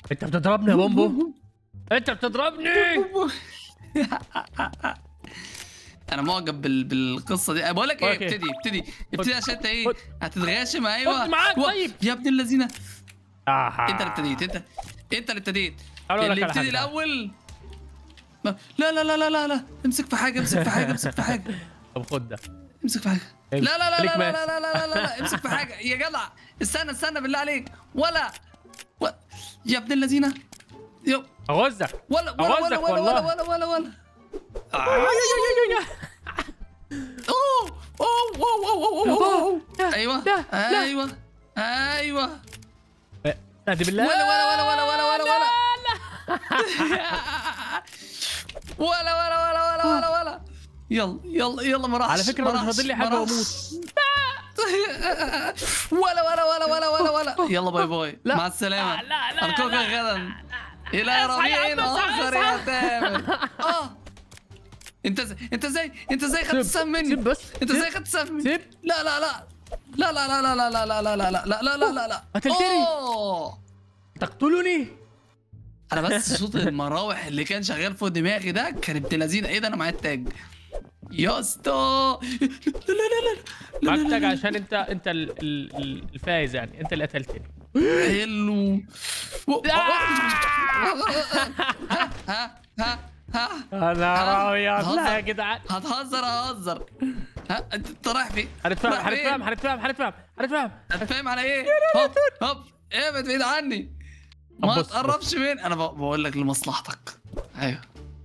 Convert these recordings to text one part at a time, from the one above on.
انت بتضربني يا بومبو انت بتضربني انا معجب بال... بالقصه دي بقول لك ايه أوكي. ابتدي ابتدي ابتدي عشان انت ايه خد. هتتغاشم ايوه خد معاك و- طيب. يا ابن اللذينه آها. انت اللي ابتديت انت انت اللي ابتديت أقول لك اللي على ابتدي حاجة. الاول ما- لا لا لا لا لا لا امسك في حاجه امسك في حاجه امسك في حاجه طب خد ده امسك في حاجه لا امسك. لا لا خليك لا لا ماسك. لا لا لا لا لا امسك في حاجه يا جدع استنى استنى بالله عليك ولا و... يا ابن اللذينه يا اغزك ولا ولا ولا أغزك ولا ولا والله. ولا ولا ولا اوه اوه اوه اوه اوه اوه لا، ايوه لا، لا. ايوه ايوه نادي بالله ولا ولا ولا ولا ولا ولا ولا ولا ولا ولا ولا ولا ولا يلا يلا يلا ما راحش على فكره ما مش راحش، فاضل لي ما حاجه راحش. واموت ولا ولا ولا ولا ولا ولا يلا باي باي لا. مع السلامة لا، لا، لا، ألقاك لا، غدا إلى اصحى يا ربيع عم، اصحى، آخر يا اصحى. تامر آه أنت ازاي أنت ازاي أنت ازاي خدت السهم مني سيب بس أنت سيب. ازاي خدت السهم مني سيب. لا لا لا لا لا لا لا لا لا لا لا لا لا لا لا لا لا قتلتني. أوه. تقتلني انا بس صوت المراوح اللي كان شغال فوق دماغي ده كان ابن لذينه ايه ده انا معايا التاج يا اسطى لا لا لا لا لا معاك لا تاج لا عشان انت انت ال- ال- ال- الفايز يعني انت اللي قتلتني حلو و- ها ها ها ها انا ابيض هزر. لا يا جدعان هتهزر ههزر ها انت أنت رايح فين؟ هنتفاهم رايح فين؟ هنتفاهم هنتفاهم هنتفاهم هنتفاهم انت فاهم على ايه؟ هوب هوب ابعد بعيد عني طب ما بص، تقربش من انا ب- بقول لك لمصلحتك ايوه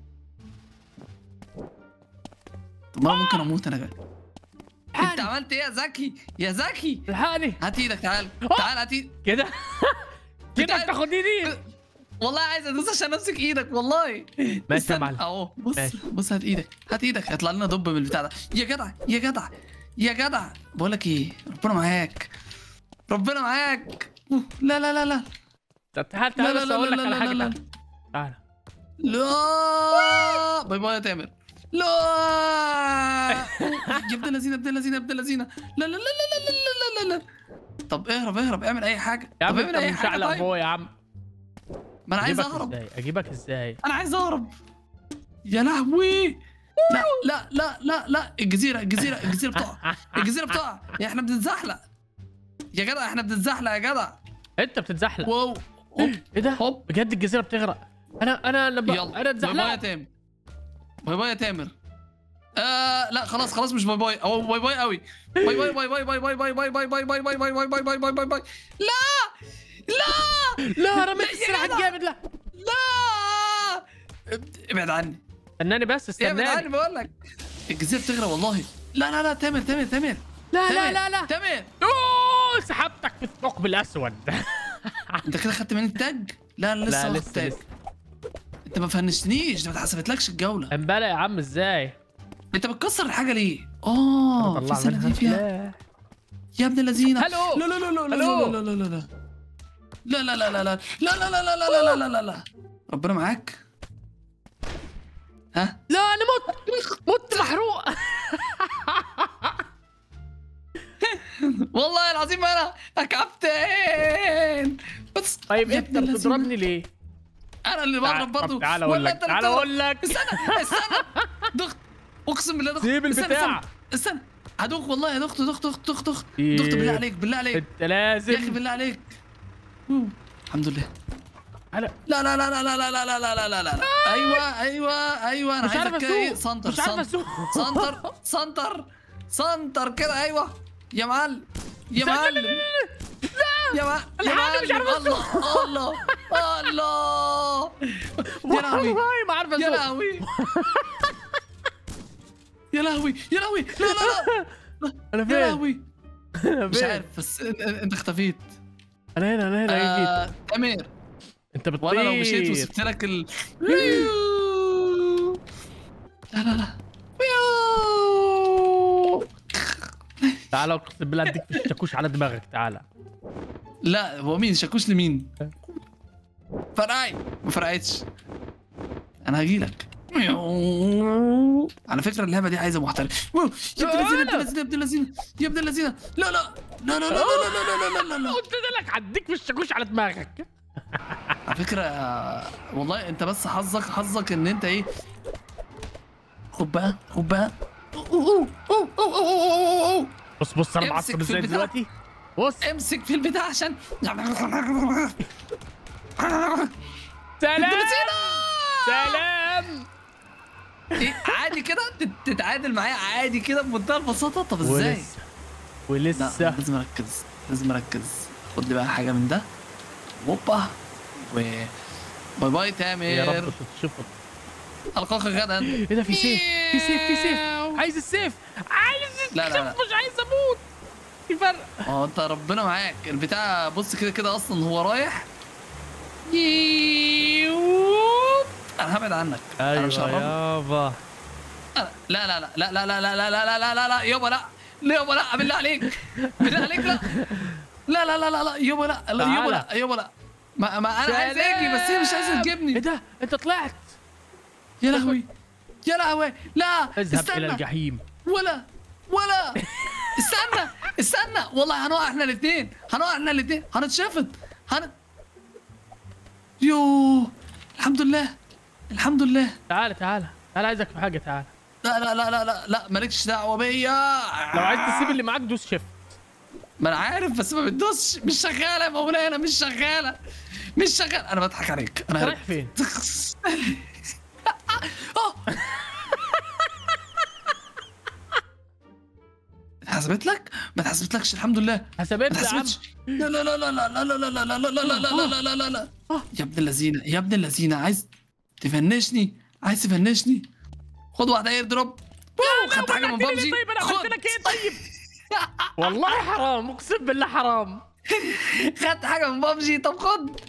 طب ما أنا ممكن اموت انا كمان انت عملت ايه يا زكي يا زكي الحقني هات ايدك تعال تعال هات ايدك كده كده بتاع- بتاخدني دي والله عايز ادوس عشان امسك ايدك والله ماشي يا استنى. معلم. اهو بص ماشي. بص هات ايدك هات ايدك هيطلع لنا دب من البتاع ده يا جدع يا جدع يا جدع بقول لك ايه ربنا معاك ربنا معاك أوه، لا لا لا لا طب تعال لا تعال لا بس لا اقول لك لا على لا حاجه لا تعال. تعال لا باي باي يا تامر لا يا ابن اللذينه ابن اللذينه ابن اللذينه لا لا لا لا لا لا لا لا لا طب اهرب اهرب اعمل اي حاجه يا طب عم اعمل انت اي مش حاجه على طيب ابويا يا عم ما انا عايز اجيبك اهرب ازاي اجيبك ازاي انا عايز اهرب يا لهوي لا لا لا لا لا الجزيره الجزيره الجزيره بتقع الجزيره بتقع يا احنا بنتزحلق يا جدع احنا بنتزحلق يا جدع انت بتتزحلق واو هوب ايه ده هوب بجد الجزيره بتغرق انا انا لما يلا انا باي باي يا اتزحلقت تامر باي باي يا تامر آه لا خلاص خلاص مش باي باي او باي باي قوي باي باي باي باي باي باي باي باي باي باي باي باي باي باي باي باي باي باي باي لا لا لا رميت يا السلاح جدع. الجامد لا لا ابعد عني استناني بس ابعد عني استناني بقول لك الجزيره بتغرق والله لا لا لا تامر تامر تامر لا لا تامر، لا لا تامر اوه سحبتك في الثقب الاسود انت كده خدت مني التاج لا انا لسه لا واخد لسه التاج لسه انت ما فنشتنيش ده ما اتحسبتلكش الجوله امبلا يا عم ازاي انت بتكسر الحاجه ليه اه في طلع منها صناديق فيها سلاح. يا ابن اللذينه هلو. لا لا لا لا لا هلو. لا لا لا لا لا لا لا لا لا لا لا لا لا لا لا لا لا لا ربنا معاك ها لا انا مت مت محروق والله العظيم انا يا كابتن بس طيب يا انت ابن اللذينة. بتضربني ليه؟ انا اللي تعال- بضرب برضه طب تعال اقول ولا لك انت اللي تعال بتضرب؟ اقول لك استنى استنى ضغط اقسم بالله ضغط سيب استنى، البتاع. استنى استنى هدوخ والله هدوخ ضغط ضغط ضغط ضغط إيه. ضغط بالله عليك بالله عليك انت يا اخي لازم بالله عليك أوه. الحمد لله على لا لا لا لا لا لا لا لا لا لا لا لا ايوه ايوه ايوه انا مش عارف عايزك كده ايه اسوق سنتر مش عارف سنتر اسوق سنتر سنتر سنتر كده ايوه يا معلم يا لا، لا، معلم يا معلم يا الحقني، مش معلم عارف الله الله الله يا لهوي والله ما عارف يا اسوق لهوي يا لهوي يا لهوي لا لا لا انا يا فين؟ لهوي انا مش فين؟ عارف بس انت- انت اختفيت انا هنا انا هنا جيت آه، تامر انت بتطير وانا لو مشيت وسبت لك ال لا لا لا تعالى اقسم بالله اديك في الشاكوش على دماغك تعالى لا هو مين شاكوش لمين فرقعي ما فرقعتش انا هجيلك على فكره اللعبه دي عايزه محترف يا ابن اللذينه يا ابن اللذينه يا ابن اللذينه يا ابن اللذينه لا لا لا لا لا لا لا لا لا لا لا قلت لك هديك في الشاكوش على دماغك على فكره آه، والله انت بس حظك حظك ان انت ايه خد بقى خد بقى أوه، أوه، أوه، أوه، أوه، أوه، أوه. بص بص انا امسك معصب في ازاي البتاع. دلوقتي بص امسك في البتاع عشان سلام نسينا سلام ايه عادي كده تت- تتعادل معايا عادي كده بمنتهى البساطه طب ازاي؟ ولسه لا ولسه لازم اركز لازم اركز خد لي بقى حاجه من ده هوبا و باي باي تامر يا رب تشوفه القاك غدا ايه ده في سيف في سيف في سيف عايز السيف عايز لا، لا، لا. السيف مش عايز اموت في فرق اه انت ربنا معاك البتاع بص كده كده اصلا هو رايح يوب. انا هبعد عنك انا مش ايوه هقرب يابا لا لا لا لا لا لا لا لا لا لا لا لا لا يابا لا لا يابا لا بالله عليك بالله عليك لا لا لا لا لا لا يابا لا لا يابا تعالى. لا يابا لا ما, ما انا عايز اجي بس هي مش عايزه ايه تجيبني ده انت طلعت يا لهوي يا لهوي لا اذهب الى استنى الجحيم ولا ولا استنى استنى والله هنقع احنا الاثنين هنقع احنا الاثنين هنتشفط هن يو الحمد لله الحمد لله تعال تعال تعال عايزك في حاجه تعال لا لا لا لا لا لا مالكش دعوه بيا لو عايز تسيب اللي معاك دوس شيفت ما انا عارف بس ما بتدوسش مش شغاله يا مولانا مش شغاله مش شغاله انا بضحك عليك انا انت رايح فين اه اتحسبت لك؟ ما اتحسبتلكش الحمد لله ما حسبت يا عم اتحسبتش لا لا لا لا لا لا لا لا لا لا لا لا لا لا لا لا لا يا ابن اللذينه يا ابن اللذينه عايز تفنشني عايز تفنشني خد واحده اير دروب خدت حاجه من منعتني بابجي ليه طيب انا خد عملت لك ايه طيب والله حرام اقسم بالله حرام خدت حاجه من بابجي طب خد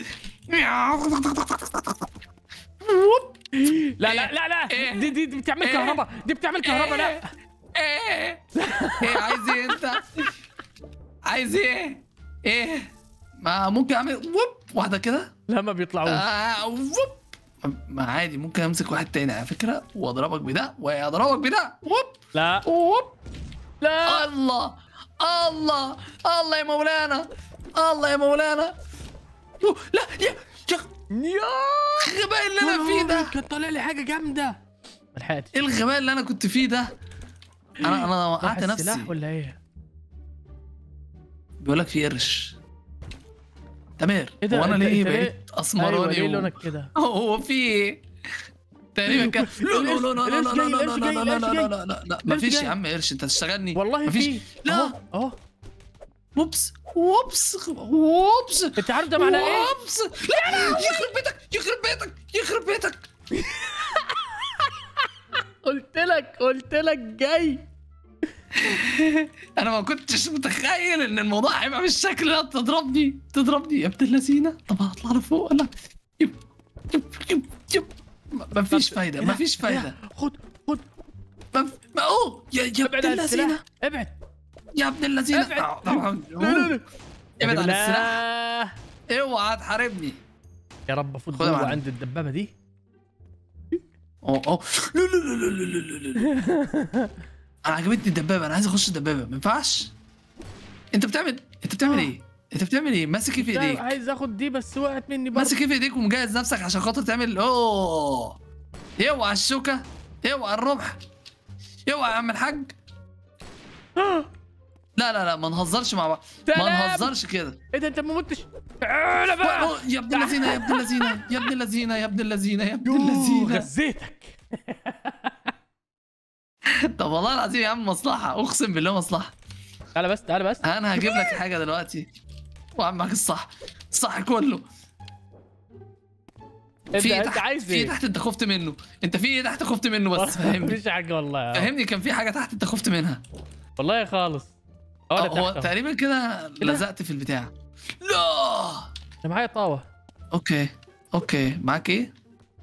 لا لا لا لا إيه؟ دي دي, دي بتعمل إيه؟ كهرباء دي بتعمل كهرباء لا ايه ايه عايز ايه انت عايز ايه ايه ما ممكن اعمل ووب واحده كده لا ما بيطلعوش آه ووب ما عادي ممكن امسك واحد تاني على فكره واضربك بده واضربك بده ووب لا ووب لا الله الله الله يا مولانا الله يا مولانا أوه، لا يا يا يا الغباء اللي انا فيه ده كان طالع لي حاجه جامده ما لحقتش ايه الغباء اللي انا كنت فيه ده انا انا راح وقعت السلاح نفسي ولا ايه بيقول لك في قرش تمام ايه ده؟ وانا أنت- ليه أنت ليه- بقيت اسمراني ايوه ليه و- لونك كده هو في ايه تقريبا كده لا لا لا لا لا لا لا القرش جاي، لا لا القرش لا جاي، لا لا لا لا القرش مفيش جاي. يا عم قرش انت تشتغلني والله مفيش في لا. اهو اهو ووبس ووبس ووبس انت عارف ده معناه ايه؟ ووبس لا يخرب بيتك يخرب بيتك يخرب بيتك قلت لك قلت لك جاي انا ما كنتش متخيل ان الموضوع هيبقى بالشكل ده تضربني تضربني يا ابن اللذينه طب هطلع لفوق ولا يب يب يب يب ما فيش فايده ما فيش فايده خد خد ما ما اوه يا يا ابعد ابن عن السلاح اللذينه ابعد يا ابن اللذينه ابعد. آه، طبعا لا لا لا ابعد عن السلاح السلاح اوعى تحاربني يا رب افوت خد يا جوه معلم. عند الدبابه دي اوه اوه لا لا لا لا لا لا لا لا انا عجبتني الدبابه انا عايز اخش الدبابه ما ينفعش انت بتعمل انت بتعمل آه. ايه انت بتعمل ايه ماسك ايه في لا، ايديك عايز اخد دي بس وقعت مني برضه ماسك ايه في ايديك ومجهز نفسك عشان خاطر تعمل اوه اوعى الشوكه اوعى الرمح اوعى يا عم الحاج لا لا لا ما نهزرش مع بعض ما سلام. نهزرش كده ايه ده انت ما متش تعالى بقى أوه، يا ابن اللذينه يا ابن اللذينه يا ابن اللذينه يا ابن اللذينه يا ابن يوه، اللذينه غزيتك طب والله العظيم يا عم مصلحه اقسم بالله مصلحه تعالى بس تعالى بس انا هجيب لك حاجه دلوقتي وعمك الصح الصح كله انت في انت تحت عايز في ايه؟ تحت انت خفت منه انت في ايه تحت خفت منه بس فهمني مفيش حاجه والله فهمني كان في حاجه تحت انت خفت منها والله خالص اه آه، ده هو تحت أهو. تقريبا كده لزقت في البتاع لا انا معايا طاوه اوكي اوكي معاك ايه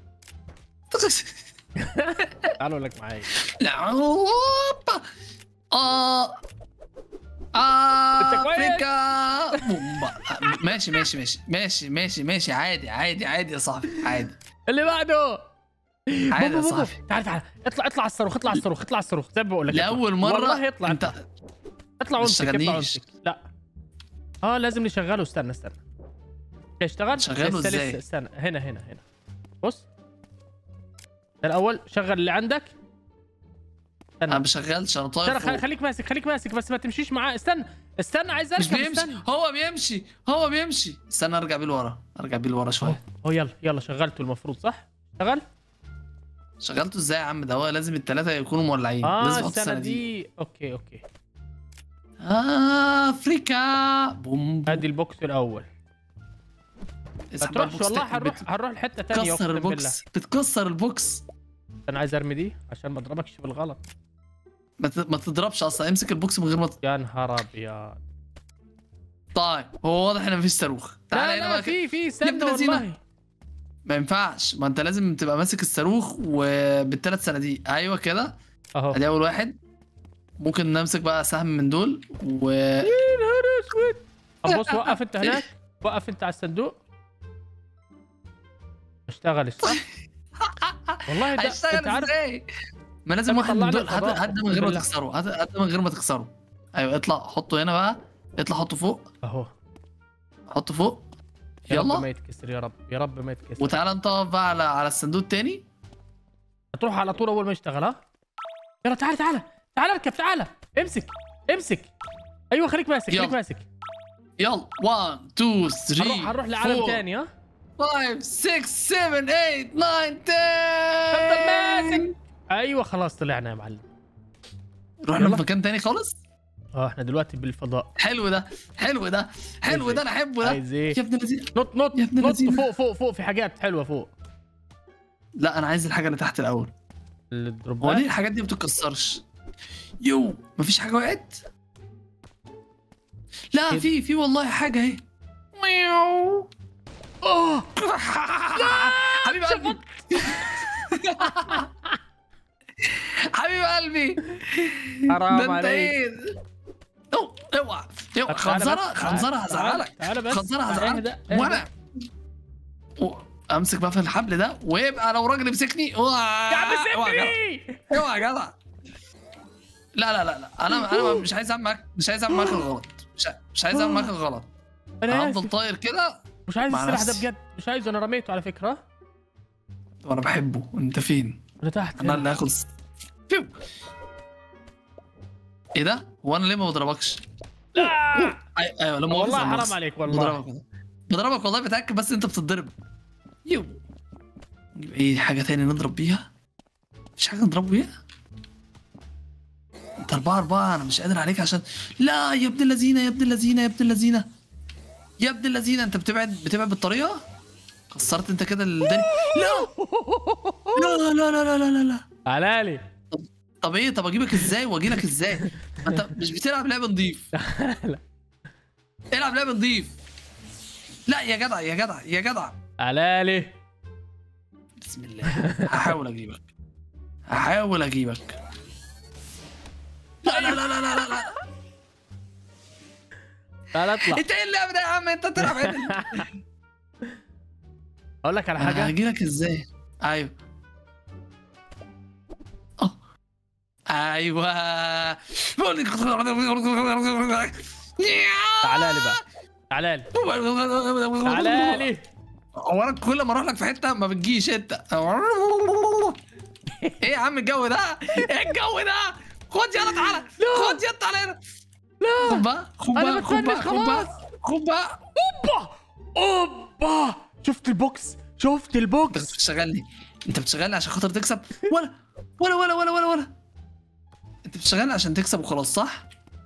تعالوا اقول لك معايا لا هوبا اه أنت كويس؟ افريكا بومبا ماشي ماشي ماشي ماشي ماشي ماشي عادي عادي عادي يا صاحبي عادي اللي بعده عادي يا بابا، بابا، صاحبي تعال تعال اطلع اطلع على الصاروخ اطلع على الصاروخ اطلع على الصاروخ زي ما بقول لك اطلع. لاول مره والله اطلع انت اطلع ما وامسك اطلع تشغلنيش. وامسك لا اه لازم نشغله استنى استنى اشتغل شغله لسه- إزاي؟ لسه استنى هنا هنا هنا بص الاول شغل اللي عندك انا استنى بشغلش انا طاير ترى فوق. خل- خليك ماسك خليك ماسك بس ما تمشيش معاه استنى استنى عايز مش اركب بيمشي استنى هو بيمشي هو بيمشي استنى ارجع بيه لورا ارجع بيه لورا شويه هو يلا يلا شغلته المفروض صح اشتغل شغلته ازاي يا عم ده هو لازم الثلاثه يكونوا مولعين لازم اه احط السنه الصناديق. دي اوكي اوكي آه، افريكا بوم بوم. ادي البوكس الاول ما اسحب بقى تروحش البوكس والله تاني. هنروح هنروح لحته ثانيه بتكسر اقسم بالله البوكس بتكسر البوكس انا عايز ارمي دي عشان ما اضربكش بالغلط ما ت- ما تضربش اصلا امسك البوكس من غير ما ت- يا نهار ابيض طيب هو واضح ان مفيش صاروخ تعالى لا هنا لا بقى كده. في في استنى ابن لذينة. والله ما ينفعش ما انت لازم تبقى ماسك الصاروخ وبالثلاث صناديق ايوه كده اهو ادي اول واحد ممكن نمسك بقى سهم من دول و يا نهار اسود طب بص وقف انت هناك وقف انت على الصندوق اشتغل صح والله ده هيشتغل انت عارف ازاي ما لازم لما واحد من طلعنا دول هات الفضاء، هات ده من غير ما بالله. تكسره هات هات ده من غير ما تكسره ايوه اطلع حطه هنا بقى اطلع حطه فوق اهو حطه فوق يا رب ما يلا يتكسر يا رب يا رب ما يتكسر وتعالى انت اقف بقى على على الصندوق التاني هتروح على طول اول ما يشتغل ها يلا تعال تعال تعال اركب تعال امسك امسك ايوه خليك ماسك خليك يلا. ماسك يلا 1 2 3 هنروح هنروح لعالم ثاني ها 5 6 7 8 9 10 افضل ماسك ايوه خلاص طلعنا يا معلم رحنا يلا. في مكان تاني خالص اه احنا دلوقتي بالفضاء حلو ده حلو ده حلو عايز ده انا احبه ده عايز ايه يا ابن الذين نط نط يا ابن نط اللذينة. فوق فوق فوق في حاجات حلوه فوق لا انا عايز الحاجه اللي تحت الاول هو ليه الدروبات الحاجات دي ما بتتكسرش يو مفيش حاجه وقعت لا كده. في في والله حاجه اهي ميو اه حبيب قلبي حبيب قلبي حرام ده انت عليك ايه أو، اوعى اوعى طب تعالى خنزره بس، خنزره تعالى- هزعلك تعالى بس خنزره تعالى هزعلك اهدى، اهدى. وانا و- امسك بقى في الحبل ده ويبقى لو راجل يمسكني اوعى يا عم اوعى يا جدع. سيبني اوعى يا جدع لا لا لا لا انا انا مش عايز اعمل معاك مش عايز اعمل معاك الغلط مش ع- مش عايز اعمل معاك الغلط انا انا اسف هفضل طاير كده مش عايز مع السلاح ده نفسي. بجد مش عايزه انا رميته على فكره وانا بحبه انت فين انا تحت انا اللي هاخد س- فيو. ايه ده هو انا ليه ما بضربكش لا أي- ايوه لما والله حرام عليك والله بضربك والله بضربك والله بتاكد بس انت بتتضرب يو ايه حاجه تاني نضرب بيها مش حاجه نضرب بيها انت أربعة أربعة أنا مش قادر عليك عشان لا يا ابن اللذينة يا ابن اللذينة يا ابن اللذينة يا ابن اللذينة أنت بتبعد بتبعد بالطريقة كسرت أنت كده الدنيا لا لا لا لا لا لا لا لا تعالى لي طب إيه طب أجيبك إزاي وأجي لك إزاي ما أنت مش بتلعب لعب نضيف لا. العب لعب نضيف لا يا جدع يا جدع يا جدع تعالى لي بسم الله هحاول اجيبك هحاول اجيبك لا لا لا لا لا لا, لا. تعالى اطلع انت ايه اللعب ده يا عم انت بتلعب عدل اقول لك على انا حاجه هجيلك ازاي ايوه اه ايوه تعالى لي بقى تعالى لي تعالى لي هو انا كل ما اروح لك في حته ما بتجيش انت ايه يا عم الجو ده ايه الجو ده خد يلا تعالى خد يلا تعالى هنا لا خد بقى خد أنا بقى خد بقى بتفنش خد بقى خلاص. خد بقى اوبا اوبا شفت البوكس شفت انت البوكس بتشغلني انت بتشغلني عشان خاطر تكسب ولا ولا ولا ولا ولا ولا انت بتشغلني عشان تكسب وخلاص صح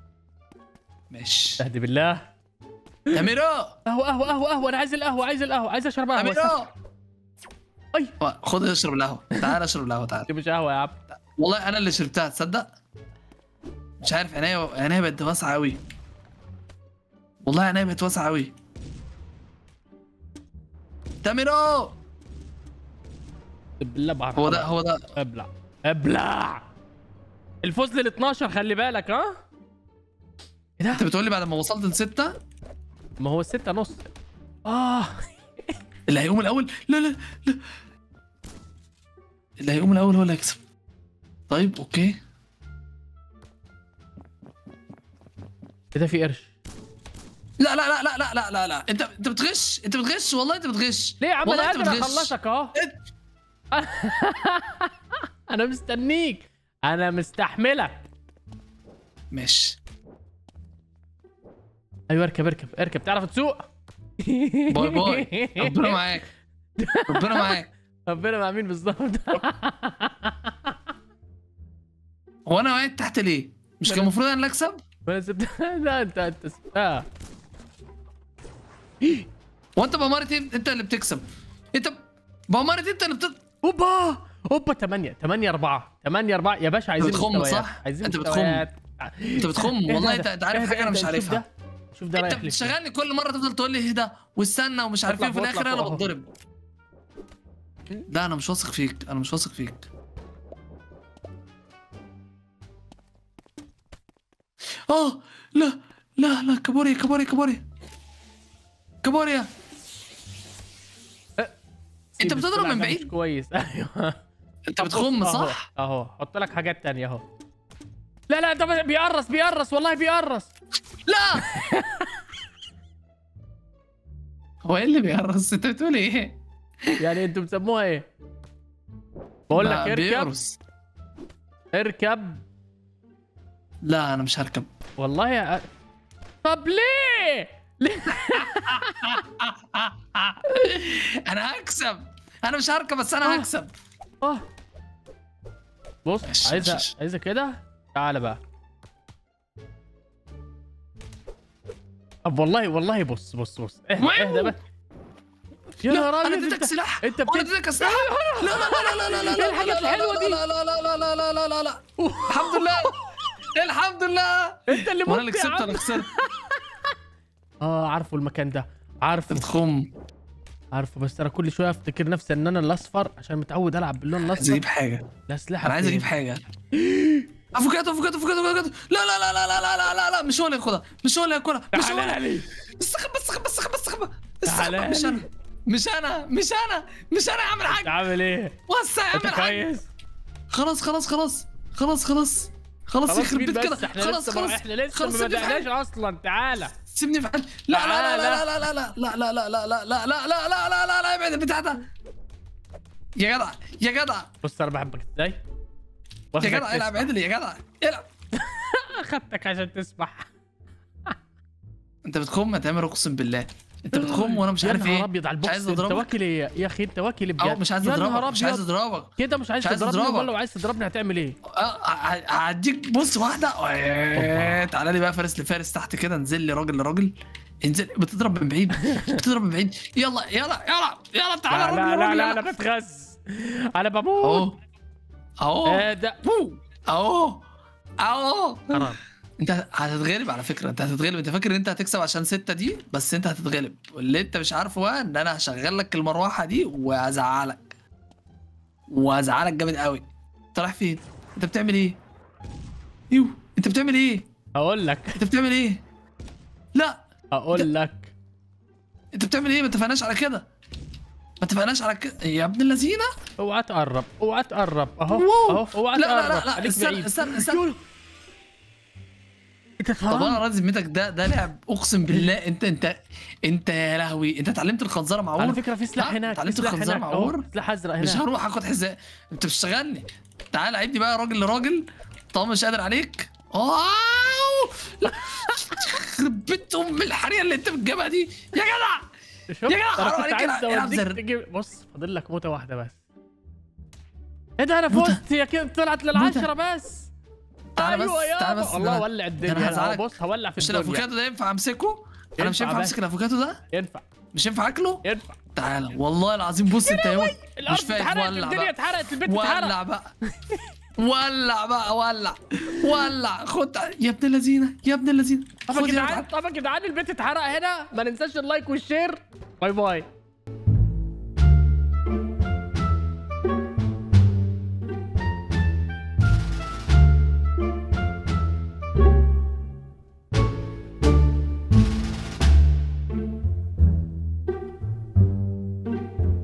ماشي اهدي بالله اميرو قهوه قهوه قهوه قهوه انا عايز القهوه عايز القهوه عايز اشرب قهوه اميرو اي خد اشرب القهوه تعال اشرب القهوه تعال دي مش قهوه يا عم والله انا اللي شربتها تصدق مش عارف عينيا عينيا بقت واسعه قوي والله عينيا بقت واسعه قوي تاميرو بالله بعرف هو ده هو ده ابلع ابلع الفوز لل 12 خلي بالك ها ايه انت ده بتقول لي بعد ما وصلت لستة ما هو الستة نص اه اللي هيقوم الاول لا لا لا اللي هيقوم الاول هو اللي هيكسب طيب اوكي ايه ده في قرش لا لا لا لا لا لا لا لا انت انت بتغش انت بتغش والله انت بتغش ليه يا عم والله انا انت قادر بتغش. اخلصك اهو انت- انا مستنيك انا مستحملك ماشي ايوه اركب اركب اركب تعرف تسوق باي باي ربنا معاك ربنا معاك ربنا مع مين بالظبط هو انا وقعت تحت ليه؟ مش كان المفروض انا اللي اكسب؟ انا سبت لا انت انت سبتها هو انت بأمارة ايه انت اللي بتكسب؟ انت بأمارة انت اللي بت... اوبا اوبا 8 8 4 8 4 يا باشا عايزين بتخم، مستويات. صح؟ عايزين انت بتخم. مستويات. انت بتخم اهدى والله اهدى. انت انت عارف اهدى حاجه انا اهدى. مش شوف عارفها ده شوف ده انت رايح لفين. بتشغلني كل مره تفضل تقول لي اهدى واستنى ومش عارف اطلع ايه في فوق، الاخر اطلع انا فوق اهو. بتضرب لا انا مش واثق فيك انا مش واثق فيك اه لا لا لا كابوريا كابوريا كابوريا كابوريا انت سيب بتضرب السلعة من ده بعيد مش كويس ايوه انت بتخم أهو، صح اهو حط لك حاجات تانية اهو لا لا ده بيقرص بيقرص والله بيقرص لا هو ايه اللي بيهرس انت بتقول ايه يعني انتوا بتسموها ايه؟ بقول لك ما اركب بيقرص. اركب لا انا مش هركب والله يا طب ليه؟ ليه؟ انا هكسب انا مش هركب بس انا آه. هكسب اه بص ماشي، عايزه ماشي. عايزه كده تعالى بقى طب والله والله بص بص بص اهدى اهدى بس يا لا نهار انا ابيض اديتك انت سلاح انت وانا بت... اديتك سلاح لا لا لا لا لا لا لا ايه الحاجات الحلوة دي؟ لا لا لا لا لا لا لا لا لا الحمد لله الحمد لله انت اللي وانا اللي مت يا كسبت عم. انا خسرت اه عارفه المكان ده عارفه بتخم عارفه بس انا كل شويه افتكر نفسي ان انا الاصفر عشان متعود العب باللون عايز الاصفر اجيب حاجه لا سلاح انا عايز فين؟ اجيب حاجه افوكاتو افوكاتو افوكاتو افوكاتو لا لا لا لا لا لا لا لا لا مش هو اللي ياخدها مش هو اللي ياكلها مش هو تعالى اللي لي استخبى استخبى استخبى استخبى تعالى استخبى مش لي. انا مش انا مش انا مش انا يا عم الحاج عامل ايه؟ وسع يا عم انت الحاج كويس؟ خلاص خلاص خلاص خلاص خلاص خلاص خلاص يخرب مين بيت كده بس احنا خلاص لسه ما- خلاص احنا لسه خلاص ما سيبني في بدأناش حالي اصلا تعالى سيبني في حالي لا لا لا لا لا لا لا لا لا لا لا لا لا لا لا لا لا لا ابعد البتاع ده يا جدع يا جدع بص انا بحبك ازاي؟ يا واخدك جدع تسمع. العب عدل يا جدع العب اخدتك عشان تسمح انت بتخم يا تامر اقسم بالله انت بتخم وانا مش يا عارف نهار ايه ابيض على مش البوكس عايز انت اضربك واكل ايه يا اخي انت واكل إيه بجد او مش عايز يا نهار اضربك مش عايز أبيض. اضربك كده مش عايز مش عايز تضربني أضربك. امال لو عايز تضربني هتعمل ايه؟ اه، ه- هديك بص واحده اه، تعالى لي بقى فارس لفارس تحت كده انزل لي راجل لراجل انزل بتضرب من بعيد بتضرب من بعيد يلا يلا يلا يلا تعالى لا راجل لا لا, راجل لا يلا. انا بتغز انا بموت اهو اهو ايه ده اهو اهو حرام انت هتتغلب على فكره انت هتتغلب انت فاكر ان انت هتكسب عشان ستة دي بس انت هتتغلب واللي انت مش عارفه بقى ان انا هشغل لك المروحه دي وازعلك وازعلك جامد قوي انت رايح فين انت بتعمل ايه يو انت بتعمل ايه هقول لك انت بتعمل ايه لا هقول لك انت بتعمل ايه ما اتفقناش على كده ما اتفقناش على كده يا ابن اللذينه اوعى تقرب اوعى تقرب اهو واو. اهو اوعى لا لا لا تقرب لا خليك استنى بعيد استنى استنى انت طب انا فاهم راضي ذمتك ده ده لعب اقسم بالله انت انت انت يا لهوي انت اتعلمت الخنزره معور على فكره في سلاح ها؟ هناك في اتعلمت سلاح الخنزره هناك معور اهو سلاح ازرق مش هناك هروح اخد حذاء انت بتشتغلني تعال عيبني بقى راجل لراجل طالما مش قادر عليك واو لا يخرب بيت ام الحريقه اللي انت بتجيبها دي يا جدع شوف يا جدع، انا حرام كنت عليك، عايز العب اوديك زر. تجيب بص فاضل لك موته واحده بس ايه ده انا موتة. فزت هي كده طلعت للعشره بس تعال بس ايوه يا تعال بس والله ده- ولع ده الدنيا انا انا هزعلك. بص هولع في مش الدنيا الافوكاتو ده ينفع امسكه انا مش ينفع ينفع بس. امسك الافوكاتو ده ينفع مش ينفع اكله ينفع تعال والله العظيم بص انت اهو الارض مش فاهم اتحرقت ولع الدنيا بقى اتحرقت البيت اتحرق ولع بقى ولع بقى ولع ولع خد يا ابن اللذينه يا ابن اللذينه طب يا خد يا جدعان جدعان طب يا جدعان البيت اتحرق هنا ما ننساش اللايك والشير باي باي